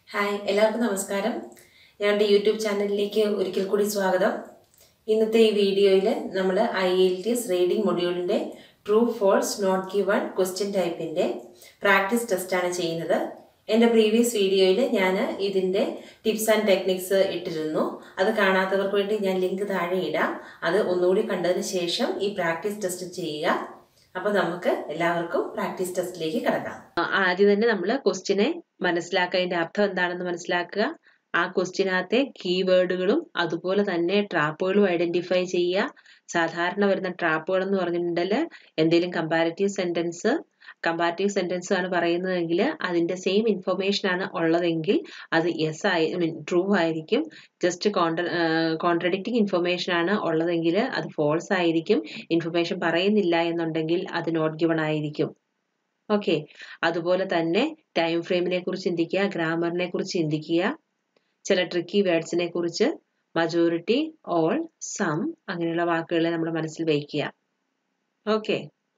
Hi എല്ലാവർക്കും നമസ്കാരം ഞങ്ങളുടെ യൂട്യൂബ് ചാനലിലേക്ക് ഒരിക്കൽ കൂടി സ്വാഗതം ഇന്നത്തെ ഈ വീഡിയോയിൽ നമ്മൾ I L T S reading മൊഡ്യൂളിൻ്റെ true false not given question ടൈപ്പിൻ്റെ പ്രാക്ടീസ് ടെസ്റ്റാണ് ചെയ്യുന്നത് എൻ്റെ പ്രീവിയസ് വീഡിയോയിൽ ഞാൻ ഇതിൻ്റെ ടിപ്സ് ആൻഡ് ടെക്നിക്സ് ഇട്ടിരുന്നു അത് കാണാത്തവർക്ക് വേണ്ടി ഞാൻ ലിങ്ക് താഴെ ഇടാം അത് ഒന്നുകൂടി കണ്ടതിന് ശേഷം ഈ പ്രാക്ടീസ് ടെസ്റ്റ് ചെയ്യുക അപ്പോൾ നമുക്ക് എല്ലാവർക്കും പ്രാക്ടീസ് ടെസ്റ്റിലേക്ക് കിടക്കാം ആദ്യം തന്നെ നമ്മൾ ക്വസ്റ്റിനെ മനസ്സിലാക്കുക അതിന്റെ അർത്ഥം എന്താണെന്ന് മനസ്സിലാക്കുക ആ ക്വസ്റ്റിനകത്തെ കീവേഡുകളും അതുപോലെ തന്നെ ട്രാപ്പുകളും ഐഡന്റിഫൈ ചെയ്യുക സാധാരണ വരുന്ന ട്രാപ്പുകൾ എന്ന് പറഞ്ഞിട്ടുണ്ടെങ്കിൽ എന്തെങ്കിലും കമ്പാരിറ്റീവ് സെന്റൻസ് കമ്പാരിറ്റീവ് സെന്റൻസ് ആണ് പറയുന്നതെങ്കിൽ അതിന്റെ സെയിം ഇൻഫർമേഷൻ ആണ് ഉള്ളതെങ്കിൽ അത് യെസ് ആയി മീൻ ട്രൂ ആയിരിക്കും ജസ്റ്റ് കോൺട്ര കോൺട്രഡിക്റ്റിംഗ് ഇൻഫർമേഷൻ ആണ് ഉള്ളതെങ്കിൽ അത് ഫോൾസ് ആയിരിക്കും ഇൻഫർമേഷൻ പറയുന്നില്ല എന്നുണ്ടെങ്കിൽ അത് നോട്ട് ഗിവൺ ആയിരിക്കും ഓക്കെ അതുപോലെ തന്നെ ടൈം ഫ്രെയിമിനെ കുറിച്ച് ചിന്തിക്കുക ഗ്രാമറിനെ കുറിച്ച് ചിന്തിക്കുക ചില ട്രിക്കി വേർഡ്സിനെ കുറിച്ച് മജോറിറ്റി ഓൾ സം അങ്ങനെയുള്ള വാക്കുകളെ നമ്മൾ മനസ്സിൽ വയ്ക്കുക ഓക്കെ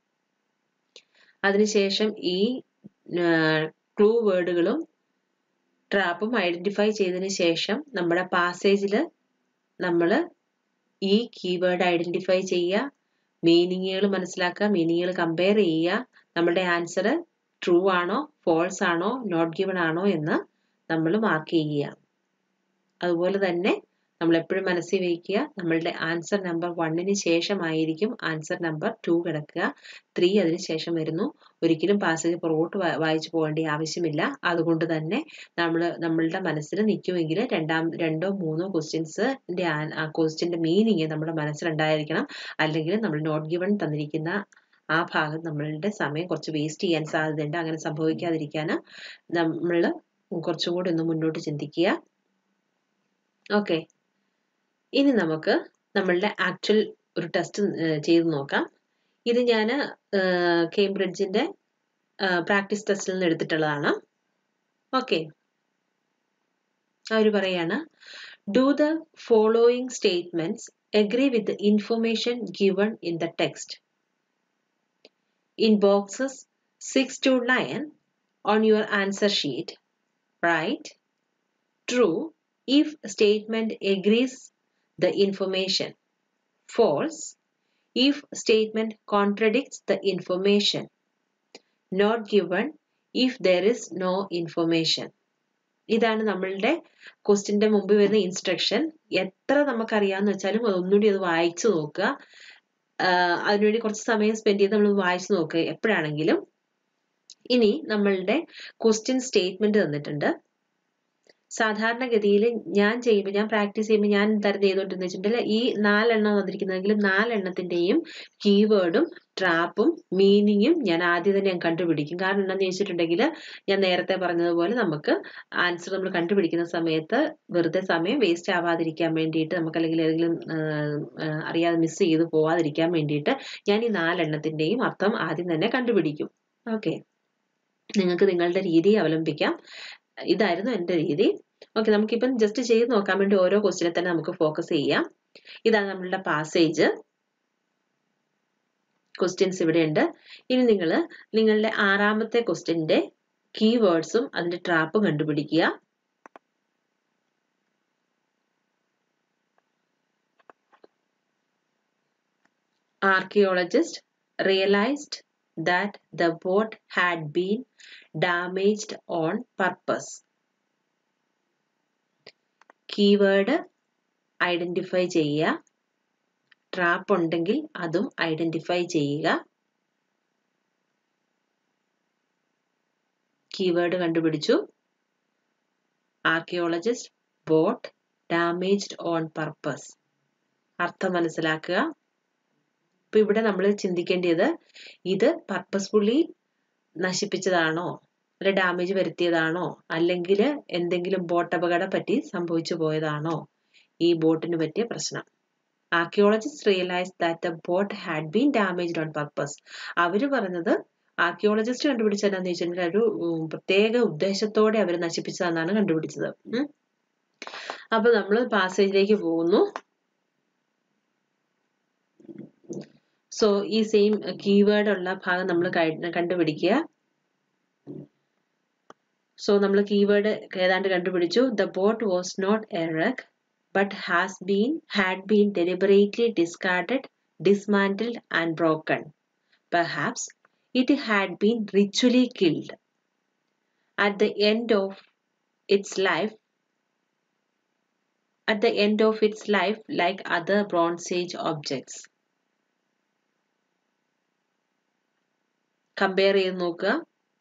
അതിനുശേഷം ഈ ക്ലൂ വേർഡുകളും ട്രാപ്പും ഐഡന്റിഫൈ ചെയ്തതിന് ശേഷം നമ്മുടെ പാസേജിൽ നമ്മൾ ഈ കീവേഡ് ഐഡന്റിഫൈ ചെയ്യുക മീനിങ്ങുകൾ മനസ്സിലാക്കുക മീനിങ്ങുകൾ കമ്പയർ ചെയ്യുക നമ്മുടെ ആൻസർ ട്രൂ ആണോ ഫോൾസ് ആണോ നോട്ട് ഗിവൺ ആണോ എന്ന് നമ്മൾ മാർക്ക് ചെയ്യുക അതുപോലെ തന്നെ നമ്മൾ എപ്പോഴും മനസ്സിൽ വയ്ക്കുക നമ്മളുടെ ആൻസർ നമ്പർ വണ്ണിന് ശേഷമായിരിക്കും ആൻസർ നമ്പർ ടു കിടക്കുക ത്രീ അതിന് ശേഷം വരുന്നു ഒരിക്കലും പാസേജ് പുറകോട്ട് വായിച്ചു പോകേണ്ട ആവശ്യമില്ല അതുകൊണ്ട് തന്നെ നമ്മൾ നമ്മളുടെ മനസ്സിൽ നിൽക്കുമെങ്കിൽ രണ്ടാം രണ്ടോ മൂന്നോ ക്വസ്റ്റ്യൻസിന്റെ ആ ക്വസ്റ്റ്യന്റെ മീനിങ് നമ്മുടെ മനസ്സിലുണ്ടായിരിക്കണം അല്ലെങ്കിൽ നമ്മൾ നോട്ട് ഗിവൺ തന്നിരിക്കുന്ന ആ ഭാഗം നമ്മളുടെ സമയം കുറച്ച് വേസ്റ്റ് ചെയ്യാൻ സാധ്യതയുണ്ട് അങ്ങനെ സംഭവിക്കാതിരിക്കാൻ നമ്മൾ കുറച്ചും കൂടി ഒന്ന് മുന്നോട്ട് ചിന്തിക്കുക ഓക്കെ ഇനി നമുക്ക് നമ്മളുടെ ആക്ച്വൽ ഒരു ടെസ്റ്റ് ചെയ്ത് നോക്കാം ഇത് ഞാൻ കേംബ്രിഡ്ജിന്റെ പ്രാക്ടീസ് ടെസ്റ്റിൽ നിന്ന് എടുത്തിട്ടുള്ളതാണ് ഓക്കെ അവർ പറയാണ് do the following statements agree with the information given in the text in boxes 6 to 9 on your answer sheet. Write true if statement agrees the information. False if statement contradicts the information. Not given if there is no information. ഇതാണ് നമ്മളുടെ ക്വസ്റ്റിന്റെ മുമ്പ് വരുന്ന instruction എത്ര നമുക്കറിയാന്ന് വെച്ചാലും അതൊന്നുകൂടി അത് വായിച്ചു നോക്കുക അതിനുവേണ്ടി കുറച്ച് സമയം സ്പെൻഡ് ചെയ്ത് നമ്മൾ വായിച്ചു നോക്കുക എപ്പോഴാണെങ്കിലും ഇനി നമ്മളുടെ ക്വസ്റ്റ്യൻ സ്റ്റേറ്റ്മെന്റ് തന്നിട്ടുണ്ട് സാധാരണഗതിയിൽ ഞാൻ ചെയ്യുമ്പോൾ ഞാൻ പ്രാക്ടീസ് ചെയ്യുമ്പോൾ ഞാൻ തരം ചെയ്തുകൊണ്ടിരുന്ന വെച്ചിട്ടുണ്ടെങ്കിൽ ഈ നാലെണ്ണം തന്നിരിക്കുന്നതെങ്കിലും നാലെണ്ണത്തിന്റെയും കീവേഡും ട്രാപ്പും മീനിങ്ങും ഞാൻ ആദ്യം തന്നെ ഞാൻ കണ്ടുപിടിക്കും കാരണം എന്താണെന്ന് ചോദിച്ചിട്ടുണ്ടെങ്കിൽ ഞാൻ നേരത്തെ പറഞ്ഞതുപോലെ നമുക്ക് ആൻസർ നമ്മൾ കണ്ടുപിടിക്കുന്ന സമയത്ത് വെറുതെ സമയം വേസ്റ്റ് ആവാതിരിക്കാൻ വേണ്ടിയിട്ട് നമുക്ക് അല്ലെങ്കിൽ ഏതെങ്കിലും അറിയാതെ മിസ് ചെയ്ത് പോവാതിരിക്കാൻ വേണ്ടിയിട്ട് ഞാൻ ഈ നാലെണ്ണത്തിന്റെയും അർത്ഥം ആദ്യം തന്നെ കണ്ടുപിടിക്കും ഓക്കെ നിങ്ങൾക്ക് നിങ്ങളുടെ രീതി അവലംബിക്കാം ഇതായിരുന്നു എൻ്റെ രീതി ഓക്കെ നമുക്കിപ്പം ജസ്റ്റ് ചെയ്ത് നോക്കാൻ വേണ്ടി ഓരോ ക്വസ്റ്റിനെ തന്നെ നമുക്ക് ഫോക്കസ് ചെയ്യാം ഇതാണ് നമ്മളുടെ പാസേജ് ക്വസ്റ്റ്യൻസ് ഇവിടെ ഉണ്ട് ഇനി നിങ്ങൾ നിങ്ങളുടെ ആറാമത്തെ ക്വസ്റ്റ്യൻ്റെ കീവേഡ്സും അതിന്റെ ട്രാപ്പും കണ്ടുപിടിക്കുക archaeologist realized that the boat had been damaged on purpose. Keyword identify ചെയ്യുക ട്രാപ്പ് ഉണ്ടെങ്കിൽ അതും ഐഡന്റിഫൈ ചെയ്യുക കീവേഡ് കണ്ടുപിടിച്ചു archaeologist boat damaged on purpose അർത്ഥം മനസ്സിലാക്കുക അപ്പൊ ഇവിടെ നമ്മൾ ചിന്തിക്കേണ്ടത് ഇത് പർപ്പസ്ഫുള്ളി നശിപ്പിച്ചതാണോ അല്ലെ ഡാമേജ് വരുത്തിയതാണോ അല്ലെങ്കിൽ എന്തെങ്കിലും ബോട്ട് അപകടം പറ്റി സംഭവിച്ചു പോയതാണോ ഈ ബോട്ടിന് പറ്റിയ പ്രശ്നം archaeologist realise that the boat had been damaged on purpose അവര് പറഞ്ഞത് ആർക്കിയോളജിസ്റ്റ് കണ്ടുപിടിച്ചത് എന്താണെന്ന് വെച്ചിട്ടുണ്ടെങ്കിൽ ഒരു പ്രത്യേക ഉദ്ദേശത്തോടെ അവർ നശിപ്പിച്ചതെന്നാണ് കണ്ടുപിടിച്ചത് അപ്പൊ നമ്മൾ പാസേജിലേക്ക് പോകുന്നു സോ ഈ സെയിം കീവേഡ് ഉള്ള ഭാഗം നമ്മൾ കണ്ടുപിടിക്കുക സോ നമ്മൾ കീവേഡ് ഏതാണ്ട് കണ്ടുപിടിച്ചു the boat was not wreck but has been had been deliberately discarded dismantled and broken perhaps it had been ritually killed at the end of its life at the end of its life like other bronze age objects compare ചെയ്ത് നോക്കുക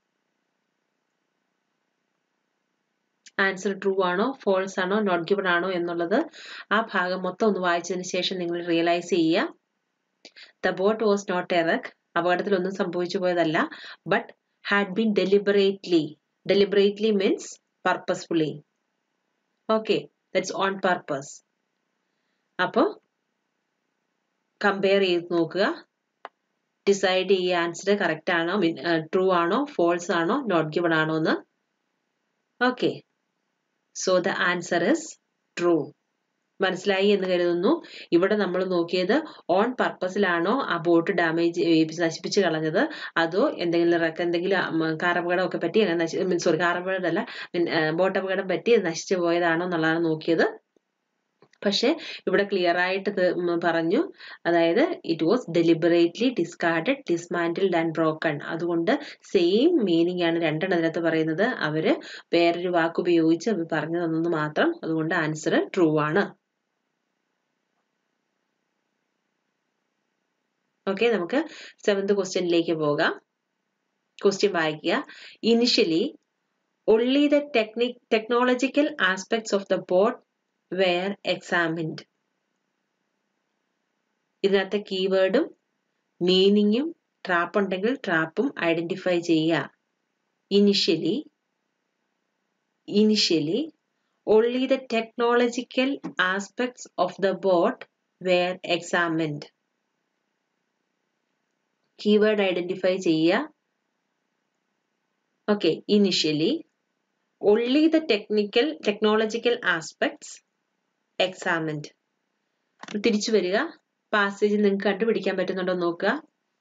answer true ആണോ false ആണോ not given ആണോ എന്നുള്ളത് ആ ഭാഗം മൊത്തം ഒന്ന് വായിച്ചതിന് ശേഷം നിങ്ങൾ റിയലൈസ് ചെയ്യുക the boat was not wreck അപകടത്തിലൊന്നും സംഭവിച്ചു പോയതല്ല but had been deliberately deliberately means purposefully okay that's on purpose അപ്പോൾ കമ്പയർ ചെയ്ത് നോക്കുക ഡിസൈഡ് ചെയ്യുക ആൻസർ കറക്റ്റ് ആണോ ട്രൂ ആണോ ഫോൾസ് ആണോ നോട്ട് ഗിവൺ ആണോ എന്ന് okay so the answer is true മനസ്സിലായി എന്ന് കരുതുന്നു ഇവിടെ നമ്മൾ നോക്കിയത് ഓൺ പർപ്പസിലാണോ ആ ബോട്ട് ഡാമേജ് നശിപ്പിച്ച് കളഞ്ഞത് അതോ എന്തെങ്കിലും എന്തെങ്കിലും കാർ അപകടം ഒക്കെ പറ്റി അങ്ങനെ സോറി കാർ അപകടമല്ല ബോട്ട് അപകടം പറ്റി നശിച്ചു പോയതാണോ എന്നുള്ളതാണ് നോക്കിയത് പക്ഷെ ഇവിടെ ക്ലിയർ ആയിട്ട് പറഞ്ഞു അതായത് it was deliberately discarded dismantled and broken അതുകൊണ്ട് സെയിം മീനിങ് ആണ് രണ്ടെണ്ണത്തിനകത്ത് പറയുന്നത് അവര് വേറൊരു വാക്ക് ഉപയോഗിച്ച് പറഞ്ഞു തന്നത് മാത്രം അതുകൊണ്ട് ആൻസർ ട്രൂ ആണ് ഓക്കെ നമുക്ക് സെവൻത് ക്വസ്റ്റ്യനിലേക്ക് പോകാം ക്വസ്റ്റ്യൻ വായിക്കുക initially only the technic technological aspects of the boat were examined ഇതിനകത്തെ കീവേഡും മീനിങ്ങും ട്രാപ്പ് ഉണ്ടെങ്കിൽ ട്രാപ്പും ഐഡന്റിഫൈ ചെയ്യുക initially initially only the technological aspects of the boat were examined keyword identify ചെയ്യുക okay initially only the technical technological aspects examined തിരിച്ചു വരിക passage നിങ്ങൾക്ക് കണ്ടുപിടിക്കാൻ പറ്റുന്നുണ്ടോ നോക്കുക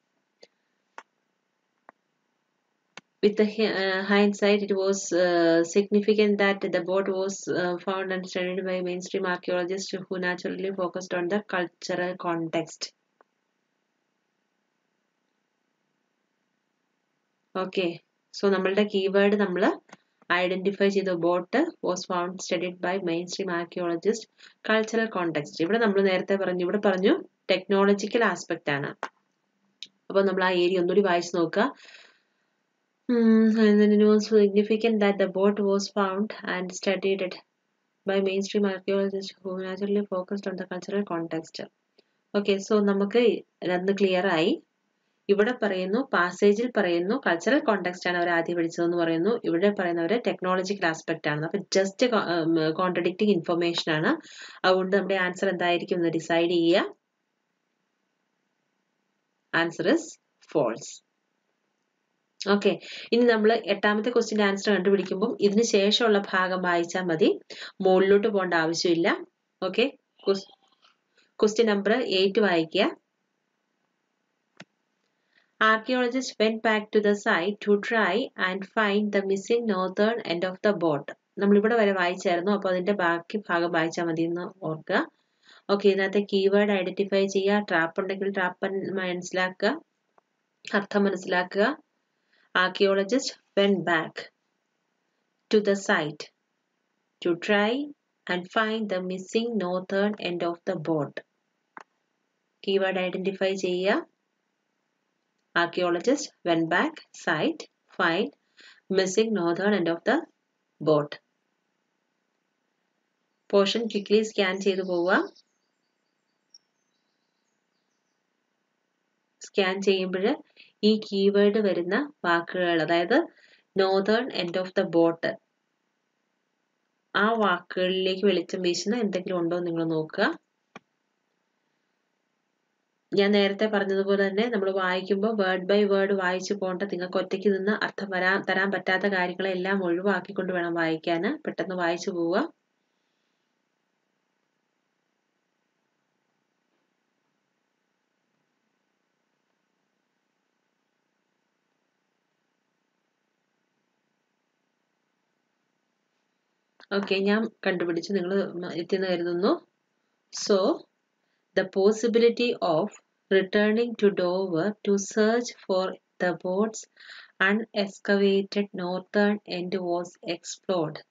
with the uh, hindsight it was uh, significant that the boat was uh, found and studied by mainstream archaeologists who naturally focused on the cultural context okay so നമ്മളുടെ keyword നമ്മൾ identify ചെയ്ത boat was found studied by mainstream archaeologist cultural context ഇവിടെ നമ്മൾ നേരത്തെ പറഞ്ഞു ഇവിടെ പറഞ്ഞു technological aspect ആണ് അപ്പോൾ നമ്മൾ ആ ഏരിയ ഒന്നുകൂടി വായിച്ചു നോക്കുക and then it was significant that the boat was found and studied by mainstream archaeologists who naturally focused on the cultural context. Okay so നമുക്ക് അന്ന് ക്ലിയർ ആയി ഇവിടെ പറയുന്നു പാസേജിൽ പറയുന്നു കൾച്ചറൽ കോണ്ടെക്സ്റ്റ് ആണ് അവർ ആദ്യം പഠിച്ചതെന്ന് പറയുന്നു ഇവിടെ പറയുന്നവർ ടെക്നോളജിക്കൽ ആസ്പെക്ട് ആണ് അപ്പൊ ജസ്റ്റ് കോൺട്രഡിക്റ്റിംഗ് ഇൻഫർമേഷൻ ആണ് അതുകൊണ്ട് നമ്മുടെ ആൻസർ എന്തായിരിക്കും എന്ന് ഡിസൈഡ് ചെയ്യുക ആൻസർ ഇസ് ഫോൾസ് ഓക്കെ ഇനി നമ്മൾ എട്ടാമത്തെ ക്വസ്റ്റിന്റെ ആൻസർ കണ്ടുപിടിക്കുമ്പോൾ ഇതിന് ശേഷമുള്ള ഭാഗം വായിച്ചാൽ മതി മുകളിലോട്ട് പോകേണ്ട ആവശ്യമില്ല ഓക്കെ ക്വസ്റ്റ്യൻ നമ്പർ എയ്റ്റ് വായിക്കുക Archaeologists went back to the site to try and find the missing northern end of the boat. നമ്മളിവിടെ വരെ വായിച്ചായിരുന്നു അപ്പോൾ അതിന്റെ ബാക്കി ഭാഗം വായിച്ചാൽ മതി എന്ന് ഓർക്കുക ഓക്കെ ഇതിനകത്ത് കീവേഡ് ഐഡന്റിഫൈ ചെയ്യുക ട്രാപ്പ് ഉണ്ടെങ്കിൽ ട്രാപ്പ് മനസ്സിലാക്കുക അർത്ഥം മനസ്സിലാക്കുക archaeologist went back to the site to try and find the missing northern end of the boat keyword identify ചെയ്യുക archaeologists went back, site, find missing northern end of the boat. Portion quickly scan ചെയ്തു പോവുക scan ചെയ്യുമ്പോൾ ഈ keyword വരുന്ന വാക്കുകൾ അതായത് northern end of the boat ആ വാക്കുകളിലേക്ക് വെളിച്ചം വീശുന്ന എന്തെങ്കിലും ഉണ്ടോ നിങ്ങൾ നോക്കുക ഞാൻ നേരത്തെ പറഞ്ഞതുപോലെ തന്നെ നമ്മൾ വായിക്കുമ്പോൾ വേർഡ് ബൈ വേർഡ് വായിച്ചു പോകേണ്ട നിങ്ങൾക്ക് ഒറ്റയ്ക്ക് നിന്ന് അർത്ഥം വരാൻ തരാൻ പറ്റാത്ത കാര്യങ്ങളെല്ലാം ഒഴിവാക്കിക്കൊണ്ട് വേണം വായിക്കാൻ പെട്ടെന്ന് വായിച്ചു പോവുക ഓക്കെ ഞാൻ കണ്ടുപിടിച്ചു നിങ്ങൾ എത്തിയെന്ന് കരുതുന്നു so the possibility of returning to Dover to search for the boat's unexcavated northern end was explored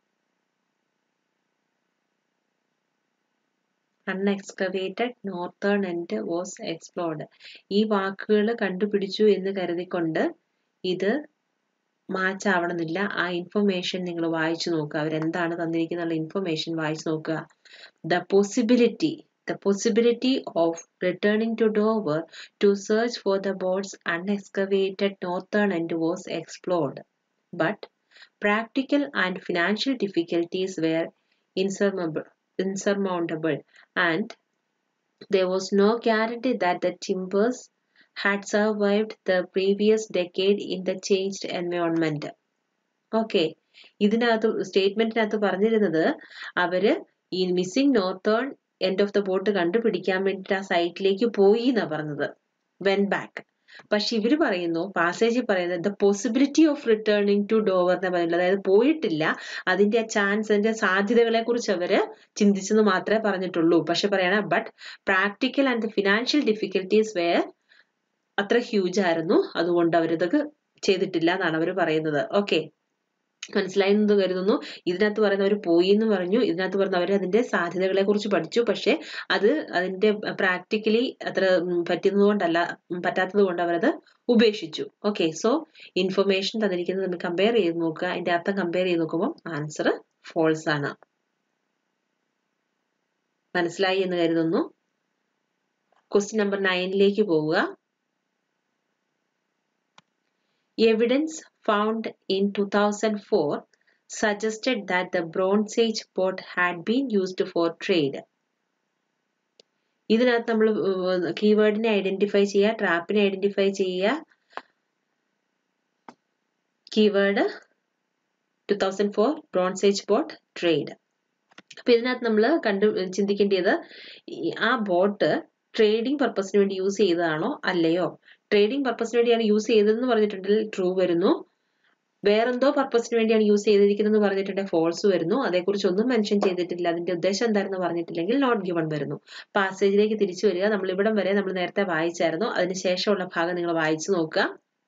unexcavated northern end was explored ഈ വാക്കുകൾ കണ്ടുപിടിച്ചു എന്ന് കരുതിക്കൊണ്ട് ഇത് മാച്ച് ആവണമെന്നില്ല ആ ഇൻഫർമേഷൻ നിങ്ങൾ വായിച്ചു നോക്കുക അവരെന്താണ് തന്നിരിക്കുന്ന ഇൻഫർമേഷൻ വായിച്ചു നോക്കുക the possibility the possibility of returning to Dover to search for the boat's unexcavated northern end was explored but practical and financial difficulties were insurmountable insurmountable and there was no guarantee that the timbers had survived the previous decade in the changed environment. Okay ഇതിനകത്ത് സ്റ്റേറ്റ്മെന്റിനകത്ത് പറഞ്ഞിരുന്നത് അവര് ഈ missing northern end of the boat കണ്ടുപിടിക്കാൻ വേണ്ടിയിട്ട് ആ സൈറ്റിലേക്ക് പോയി എന്നാ പറഞ്ഞത് വെൻ ബാക്ക് പക്ഷെ ഇവര് പറയുന്നു പാസേജിൽ പറയുന്നത് the possibility of returning to Dover എന്ന് പറയുന്നത് അതായത് പോയിട്ടില്ല അതിന്റെ ചാൻസ് അതിന്റെ സാധ്യതകളെ കുറിച്ച് അവര് ചിന്തിച്ചെന്ന് മാത്രമേ പറഞ്ഞിട്ടുള്ളൂ പക്ഷെ പറയണ but practical and financial difficulties were അത്ര ഹ്യൂജ് ആയിരുന്നു അതുകൊണ്ട് അവരിതൊക്കെ ചെയ്തിട്ടില്ല എന്നാണ് അവർ പറയുന്നത് ഓക്കെ മനസ്സിലായി എന്ന് കരുതുന്നു ഇതിനകത്ത് പറയുന്ന അവർ പോയി എന്ന് പറഞ്ഞു ഇതിനകത്ത് പറയുന്ന അവർ അതിന്റെ സാധ്യതകളെ കുറിച്ച് പഠിച്ചു പക്ഷെ അത് അതിന്റെ പ്രാക്ടിക്കലി അത്ര പറ്റുന്നത് കൊണ്ടല്ല പറ്റാത്തത് കൊണ്ട് അവരത് ഉപേക്ഷിച്ചു ഓക്കെ സോ ഇൻഫർമേഷൻ തന്നിരിക്കുന്നത് നമ്മൾ കമ്പയർ ചെയ്ത് നോക്കുക അതിന്റെ അർത്ഥം കമ്പയർ ചെയ്ത് നോക്കുമ്പോൾ ആൻസർ ഫോൾസ് ആണ് മനസ്സിലായി എന്ന് കരുതുന്നു ക്വസ്റ്റ്യൻ നമ്പർ നയനിലേക്ക് പോവുക evidence found in 2004 suggested that the Bronze Age boat had been used for trade. ഇതിനകത്ത് നമ്മൾ കീവേഡിനെ ഐഡന്റിഫൈ ചെയ്യുക ട്രാപ്പിനെ ഐഡന്റിഫൈ ചെയ്യുക keyword two thousand four bronze age boat trade അപ്പൊ ഇതിനകത്ത് നമ്മൾ കണ്ടു ചിന്തിക്കേണ്ടത് ആ ബോട്ട് ട്രേഡിംഗ് പർപ്പസിന് വേണ്ടി യൂസ് ചെയ്തതാണോ അല്ലയോ ട്രേഡിംഗ് പർപ്പസിന് വേണ്ടിയാണ് യൂസ് ചെയ്തതെന്ന് പറഞ്ഞിട്ടുണ്ടെങ്കിൽ ട്രൂ വരുന്നു വേറെന്തോ പർപ്പസിന് വേണ്ടിയാണ് യൂസ് ചെയ്തിരിക്കുന്നത് പറഞ്ഞിട്ടുണ്ടെങ്കിൽ ഫോൾസ് വരുന്നു അതേക്കുറിച്ച് ഒന്നും മെൻഷൻ ചെയ്തിട്ടില്ല അതിന്റെ ഉദ്ദേശം എന്താണെന്ന് പറഞ്ഞിട്ടില്ലെങ്കിൽ നോട്ട് ഗിവൺ വരുന്നു പാസേജിലേക്ക് തിരിച്ചു വരിക നമ്മൾ ഇവിടം വരെ നമ്മൾ നേരത്തെ വായിച്ചായിരുന്നു അതിനുശേഷമുള്ള ഭാഗം നിങ്ങൾ വായിച്ചു നോക്കുക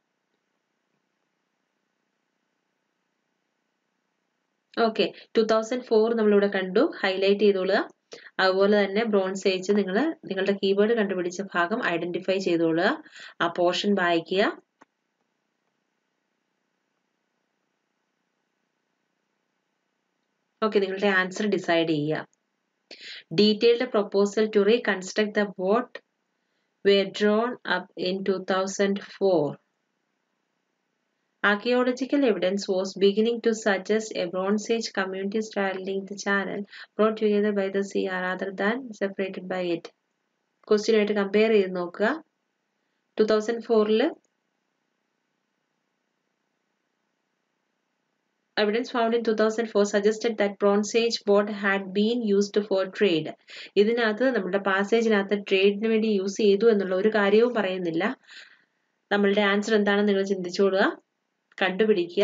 ഓക്കെ ടു തൗസൻഡ് ഫോർ നമ്മളിവിടെ കണ്ടു ഹൈലൈറ്റ് ചെയ്തോളുക അതുപോലെ തന്നെ ബ്രോൺസ് ഏജ് നിങ്ങൾ നിങ്ങളുടെ കീവേഡ് കണ്ടുപിടിച്ച ഭാഗം ഐഡന്റിഫൈ ചെയ്തോളുക ആ പോർഷൻ വായിക്കുക ഓക്കെ നിങ്ങളുടെ ആൻസർ ഡിസൈഡ് ചെയ്യുക detailed proposal to reconstruct the boat were drawn up in 2004. Archaeological evidence was beginning to suggest a Bronze Age community straddling the channel brought together by the sea rather than separated by it. Question ആയിട്ട് compare ചെയ്ത് നോക്കുക two thousand ഫോറിൽ evidence found in 2004 suggested that Bronze Age boat had been used for trade. ഇതിനകത്ത് നമ്മുടെ പാസേജിനകത്ത് ട്രേഡിന് വേണ്ടി use ചെയ്തു എന്നുള്ള ഒരു കാര്യവും പറയുന്നില്ല നമ്മളുടെ ആൻസർ എന്താണെന്ന് നിങ്ങൾ ചിന്തിച്ചോളുക കണ്ടുപിടിക്കുക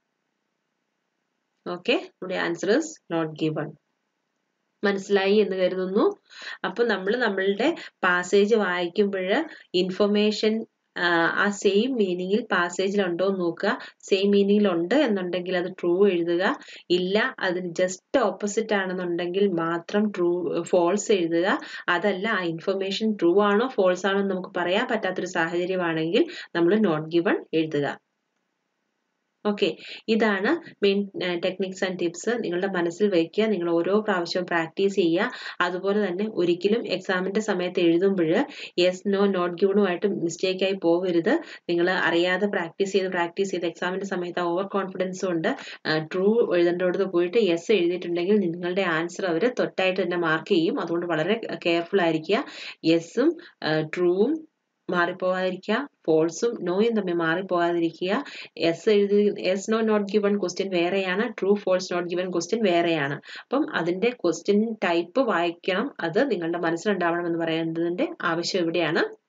ഓക്കെ നമ്മുടെ ആൻസർ ഇസ് നോട്ട് ഗിവൺ മനസ്സിലായി എന്ന് കരുതുന്നു അപ്പൊ നമ്മൾ നമ്മളുടെ പാസേജ് വായിക്കുമ്പോൾ ഇൻഫർമേഷൻ ആ സെയിം മീനിങ്ങിൽ പാസേജിൽ ഉണ്ടോ എന്ന് നോക്കുക സെയിം മീനിങ്ങിൽ ഉണ്ട് എന്നുണ്ടെങ്കിൽ അത് ട്രൂ എഴുതുക ഇല്ല അതിന് ജസ്റ്റ് ഓപ്പോസിറ്റ് ആണെന്നുണ്ടെങ്കിൽ മാത്രം ട്രൂ ഫോൾസ് എഴുതുക അതല്ല ആ ഇൻഫർമേഷൻ ട്രൂ ആണോ ഫോൾസ് ആണോ എന്ന് നമുക്ക് പറയാൻ പറ്റാത്തൊരു സാഹചര്യമാണെങ്കിൽ നമ്മൾ നോട്ട് ഗിവൺ എഴുതുക ഓക്കെ ഇതാണ് മെയിൻ ടെക്നിക്സ് ആൻഡ് ടിപ്സ് നിങ്ങളുടെ മനസ്സിൽ വയ്ക്കുക നിങ്ങൾ ഓരോ പ്രാവശ്യവും പ്രാക്ടീസ് ചെയ്യുക അതുപോലെ തന്നെ ഒരിക്കലും എക്സാമിന്റെ സമയത്ത് എഴുതുമ്പോൾ യെസ് നോ നോട്ട് ഗിവണുമായിട്ട് മിസ്റ്റേക്ക് ആയി പോകരുത് നിങ്ങൾ അറിയാതെ പ്രാക്ടീസ് ചെയ്ത് പ്രാക്ടീസ് ചെയ്ത് എക്സാമിന്റെ സമയത്ത് ഓവർ കോൺഫിഡൻസ് കൊണ്ട് ട്രൂ എഴുതേണ്ടടുത്ത് പോയിട്ട് യെസ് എഴുതിയിട്ടുണ്ടെങ്കിൽ നിങ്ങളുടെ ആൻസർ അവർ തൊട്ടായിട്ട് തന്നെ മാർക്ക് ചെയ്യും അതുകൊണ്ട് വളരെ കെയർഫുൾ ആയിരിക്കുക യെസ്സും ട്രൂവും മാറിപ്പോകാതിരിക്കുക ഫോൾസും നോയും തമ്മിൽ മാറിപ്പോകാതിരിക്കുക എസ് എഴുതി yes no not given question വേറെയാണ് true false not given question വേറെയാണ് അപ്പം അതിന്റെ ക്വസ്റ്റ്യൻ ടൈപ്പ് വായിക്കണം അത് നിങ്ങളുടെ മനസ്സിലുണ്ടാവണം എന്ന് പറയുന്നതിന്റെ ആവശ്യം ഇവിടെയാണ്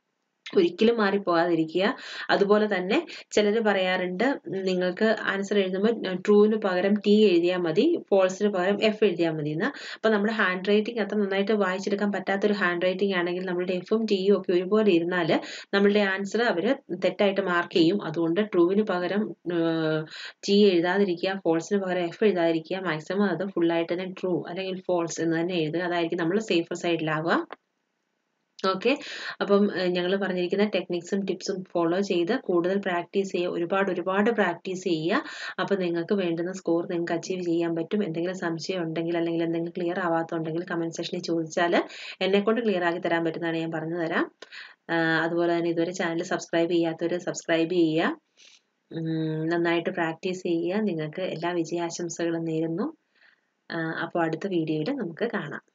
ഒരിക്കലും മാറിപ്പോകാതിരിക്കുക അതുപോലെ തന്നെ ചിലർ പറയാറുണ്ട് നിങ്ങൾക്ക് ആൻസർ എഴുതുമ്പോൾ ട്രൂവിന് പകരം ടി എഴുതിയാൽ മതി ഫോൾസിന് പകരം എഫ് എഴുതിയാൽ മതി എന്ന് അപ്പോൾ നമ്മുടെ ഹാൻഡ് റൈറ്റിംഗ് അത്ര നന്നായിട്ട് വായിച്ചെടുക്കാൻ പറ്റാത്തൊരു ഹാൻഡ് റൈറ്റിംഗ് ആണെങ്കിൽ നമ്മളുടെ എഫും ടിയും ഒക്കെ ഒരുപോലെ ഇരുന്നാൽ നമ്മളുടെ ആൻസർ അവർ തെറ്റായിട്ട് മാർക്ക് ചെയ്യും അതുകൊണ്ട് ട്രൂവിന് പകരം ടി എഴുതാതിരിക്കുക ഫോൾസിന് പകരം എഫ് എഴുതാതിരിക്കുക മാക്സിമം അത് ഫുള്ളായിട്ട് തന്നെ ട്രൂ അല്ലെങ്കിൽ ഫോൾസ് എന്ന് തന്നെ എഴുതുക അതായിരിക്കും നമ്മൾ സേഫർ സൈഡിലാവുക ഓക്കെ അപ്പം ഞങ്ങൾ പറഞ്ഞിരിക്കുന്ന ടെക്നിക്സും ടിപ്സും ഫോളോ ചെയ്ത് കൂടുതൽ പ്രാക്ടീസ് ചെയ്യുക ഒരുപാട് ഒരുപാട് പ്രാക്ടീസ് ചെയ്യുക അപ്പോൾ നിങ്ങൾക്ക് വേണ്ടുന്ന സ്കോർ നിങ്ങൾക്ക് അച്ചീവ് ചെയ്യാൻ പറ്റും എന്തെങ്കിലും സംശയം ഉണ്ടെങ്കിൽ അല്ലെങ്കിൽ എന്തെങ്കിലും ക്ലിയർ ആവാത്തുണ്ടെങ്കിൽ കമൻറ്റ് സെക്ഷനിൽ ചോദിച്ചാൽ എന്നെ കൊണ്ട് ക്ലിയർ ആക്കി തരാൻ പറ്റുന്നതാണ് ഞാൻ പറഞ്ഞു തരാം അതുപോലെ തന്നെ ഇതുവരെ ചാനൽ സബ്സ്ക്രൈബ് ചെയ്യാത്തവർ സബ്സ്ക്രൈബ് ചെയ്യുക നന്നായിട്ട് പ്രാക്ടീസ് ചെയ്യുക നിങ്ങൾക്ക് എല്ലാ വിജയാശംസകളും നേരുന്നു അപ്പോൾ അടുത്ത വീഡിയോയിൽ നമുക്ക് കാണാം